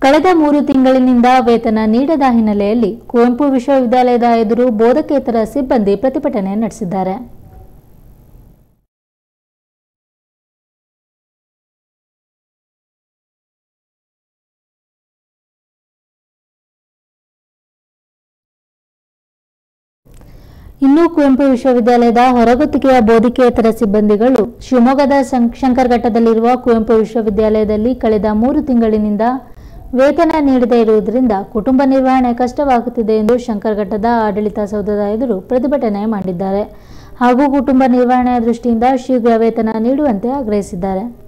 ಕಳೆದ ಮೂರು ತಿಂಗಳಿನಿಂದ ವೇತನ ನೀಡದ ಹಿನ್ನೆಲೆಯಲ್ಲಿ ಕುವೆಂಪು ವಿಶ್ವವಿದ್ಯಾಲಯದ ಎದುರು ಬೋಧಕೇತರ ಸಿಬ್ಬಂದಿ ಪ್ರತಿಭಟನೆ ನಡೆಸಿದ್ದಾರೆ ಇನ್ನು ಕುವೆಂಪು ವಿಶ್ವವಿದ್ಯಾಲಯದ ಹೊರಗುತ್ತಿಗೆಯ ಬೋಧಕೇತರ ಸಿಬ್ಬಂದಿಗಳು ಶಿವಮೊಗ್ಗದ ಶಂ- ಶಂಕರಘಟ್ಟದಲ್ಲಿರುವ ಕುವೆಂಪು ವಿಶ್ವವಿದ್ಯಾಲಯದಲ್ಲಿ ಕಳೆದ ಮೂರು ತಿಂಗಳಿನಿಂದ ವೇತನ ನೀಡದೇ ಇರುವುದರಿಂದ ಕುಟುಂಬ ನಿರ್ವಹಣೆ ಕಷ್ಟವಾಗುತ್ತಿದೆ ಎಂದು ಶಂಕರಘಟ್ಟದ ಆಡಳಿತ ಸೌಧದ ಎದುರು ಪ್ರತಿಭಟನೆ ಮಾಡಿದ್ದಾರೆ ಹಾಗೂ ಕುಟುಂಬ ನಿರ್ವಹಣೆಯ ದೃಷ್ಟಿಯಿಂದ ಶೀಘ್ರ ವೇತನ ನೀಡುವಂತೆ ಆಗ್ರಹಿಸಿದ್ದಾರೆ